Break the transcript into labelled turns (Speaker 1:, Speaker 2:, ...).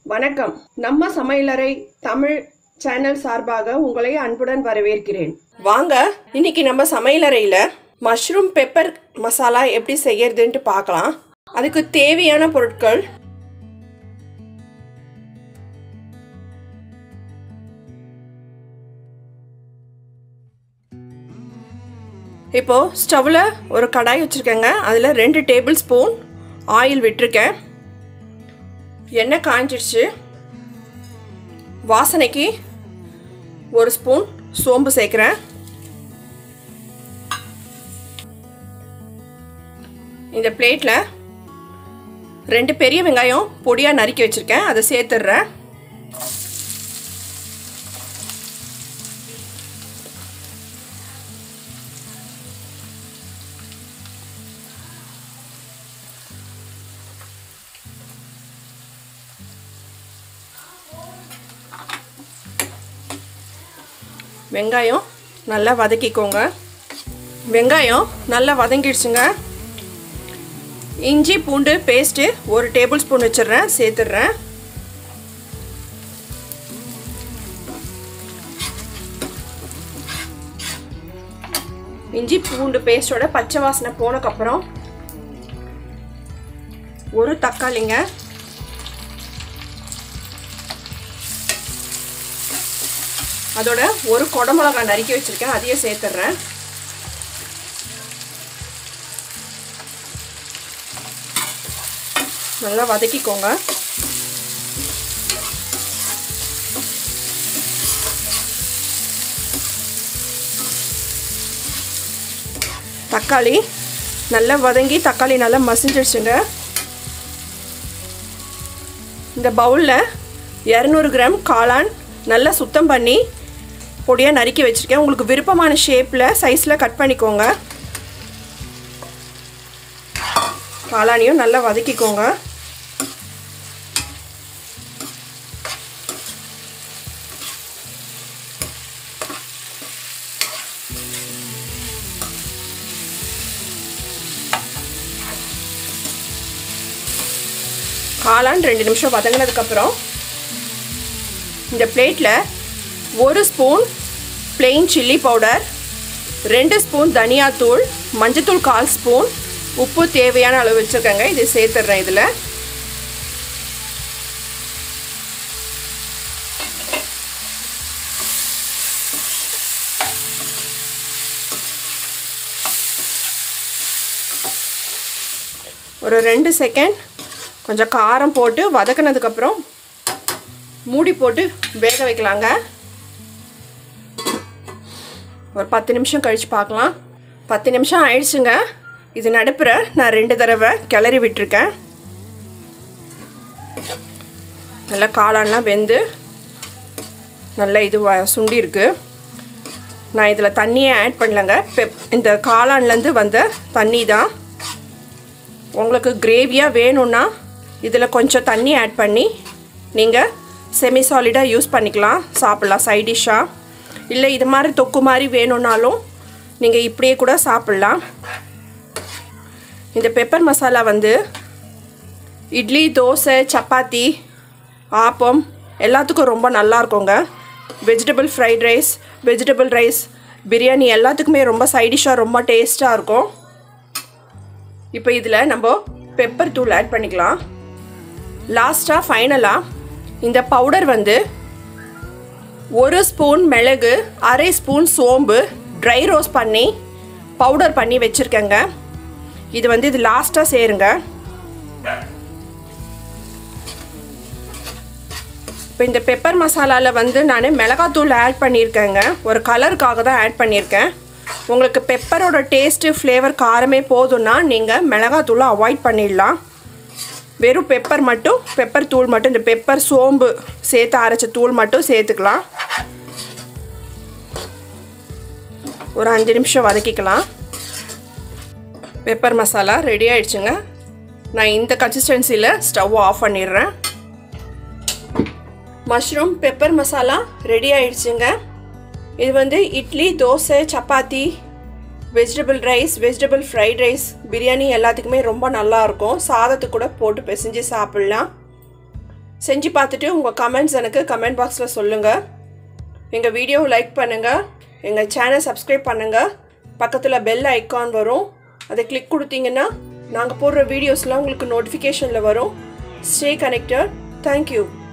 Speaker 1: வணக்கம் நம்ம சமையலறை தமிழ் சேனல் சார்பாக உங்களை அன்புடன் வரவேற்கிறேன் வாங்க இன்னைக்கு நம்ம சமையலறையில் மஷ்ரூம் பெப்பர் மசாலா எப்படி செய்யறதுன்ட்டு பார்க்கலாம் அதுக்கு தேவையான பொருட்கள் இப்போ ஸ்டவ்வில் ஒரு கடாய் வச்சுருக்கேங்க அதில் ரெண்டு டேபிள் ஸ்பூன் ஆயில் விட்டிருக்கேன் எண்ணெய் காஞ்சிடுச்சு வாசனைக்கு ஒரு ஸ்பூன் சோம்பு சேர்க்குறேன் இந்த பிளேட்டில் ரெண்டு பெரிய வெங்காயம் பொடியாக நறுக்கி வச்சுருக்கேன் அதை சேர்த்துடுறேன் வெங்காயம் நல்லா வதக்கிக்கோங்க வெங்காயம் நல்லா வதங்கிடுச்சுங்க இஞ்சி பூண்டு பேஸ்ட்டு ஒரு டேபிள் ஸ்பூன் வச்சிடுறேன் சேர்த்துடுறேன் இஞ்சி பூண்டு பேஸ்டோட பச்சை வாசனை போனக்கப்புறம் ஒரு தக்காளிங்க அதோட ஒரு குடமிளகா நறுக்கி வச்சுருக்கேன் அதையே சேர்த்துட்றேன் நல்லா வதக்கிக்கோங்க தக்காளி நல்லா வதங்கி தக்காளி நல்லா மசிஞ்சிடுச்சுங்க இந்த பவுலில் இரநூறு கிராம் காளான் நல்லா சுத்தம் பண்ணி பொடியாக நறுக்கி வச்சுருக்கேன் உங்களுக்கு விருப்பமான ஷேப்பில் சைஸில் கட் பண்ணிக்கோங்க காளானியும் நல்லா வதக்கிக்கோங்க காளான் ரெண்டு நிமிஷம் வதங்கினதுக்கப்புறம் இந்த பிளேட்டில் ஒரு ஸ்பூன் பிளெயின் சில்லி பவுடர் ரெண்டு ஸ்பூன் தனியாத்தூள் மஞ்சத்தூள் கால் ஸ்பூன் உப்பு தேவையான அளவு வச்சுருக்கேங்க இது சேர்த்துட்றேன் இதில் ஒரு ரெண்டு செகண்ட் கொஞ்சம் காரம் போட்டு வதக்கினதுக்கப்புறம் மூடி போட்டு வேக வைக்கலாங்க ஒரு பத்து நிமிஷம் கழித்து பார்க்கலாம் பத்து நிமிஷம் ஆயிடுச்சுங்க இது நடுப்புற நான் ரெண்டு தடவை கிளறி விட்டுருக்கேன் நல்லா காளான்லாம் வெந்து நல்லா இது சுண்டி இருக்கு நான் இதில் தண்ணியே ஆட் பண்ணலங்க பெப் இந்த காளான்லேருந்து வந்த தண்ணி தான் உங்களுக்கு கிரேவியாக வேணும்னா இதில் கொஞ்சம் தண்ணி ஆட் பண்ணி நீங்கள் செமி சாலிடாக யூஸ் பண்ணிக்கலாம் சாப்பிட்லாம் சைட் டிஷ்ஷாக இல்லை இது மாதிரி தொக்கு மாதிரி வேணும்னாலும் நீங்கள் இப்படியே கூட சாப்பிட்லாம் இந்த பெப்பர் மசாலா வந்து இட்லி தோசை சப்பாத்தி ஆப்பம் எல்லாத்துக்கும் ரொம்ப நல்லா இருக்குங்க vegetable fried rice vegetable rice biryani எல்லாத்துக்குமே ரொம்ப சைடிஷாக ரொம்ப டேஸ்ட்டாக இருக்கும் இப்போ இதில் நம்ம பெப்பர் தூள் ஆட் பண்ணிக்கலாம் லாஸ்ட்டாக ஃபைனலாக இந்த பவுடர் வந்து ஒரு ஸ்பூன் மிளகு அரை ஸ்பூன் சோம்பு ட்ரை ரோஸ்ட் பண்ணி பவுடர் பண்ணி வச்சுருக்கேங்க இது வந்து இது லாஸ்ட்டாக சேருங்க இப்போ இந்த பெப்பர் மசாலாவில் வந்து நான் மிளகாத்தூள் ஆட் பண்ணியிருக்கேங்க ஒரு கலருக்காக தான் ஆட் பண்ணியிருக்கேன் உங்களுக்கு பெப்பரோட டேஸ்ட்டு ஃப்ளேவர் காரமே போதும்னா நீங்கள் மிளகாத்தூளை அவாய்ட் பண்ணிடலாம் வெறும் பெப்பர் மட்டும் பெப்பர் தூள் மட்டும் இந்த பெப்பர் சோம்பு சேர்த்து அரைச்ச தூள் மட்டும் சேர்த்துக்கலாம் ஒரு அஞ்சு நிமிஷம் வதக்கிக்கலாம் பெப்பர் மசாலா ரெடி ஆயிடுச்சுங்க நான் இந்த கன்சிஸ்டன்சியில் ஸ்டவ் ஆஃப் பண்ணிடுறேன் மஷ்ரூம் பெப்பர் மசாலா ரெடி ஆயிடுச்சுங்க இது வந்து idli dosa chapati vegetable rice vegetable fried rice biryani எல்லாத்துக்குமே ரொம்ப நல்லா இருக்கும் சாதத்துக்கு கூட போட்டு பிசைஞ்சு சாப்பிட்லாம் செஞ்சு பார்த்துட்டு உங்கள் கமெண்ட்ஸ் எனக்கு கமெண்ட் பாக்ஸில் சொல்லுங்கள் எங்கள் வீடியோவை லைக் பண்ணுங்கள் எங்கள் சேனல் சப்ஸ்கிரைப் பண்ணுங்கள் பக்கத்தில் பெல் ஐக்கான் வரும் அதை கிளிக் கொடுத்தீங்கன்னா நாங்கள் போடுற வீடியோஸ்லாம் உங்களுக்கு நோட்டிஃபிகேஷனில் வரும் ஸ்டே கனெக்டட் தேங்க்யூ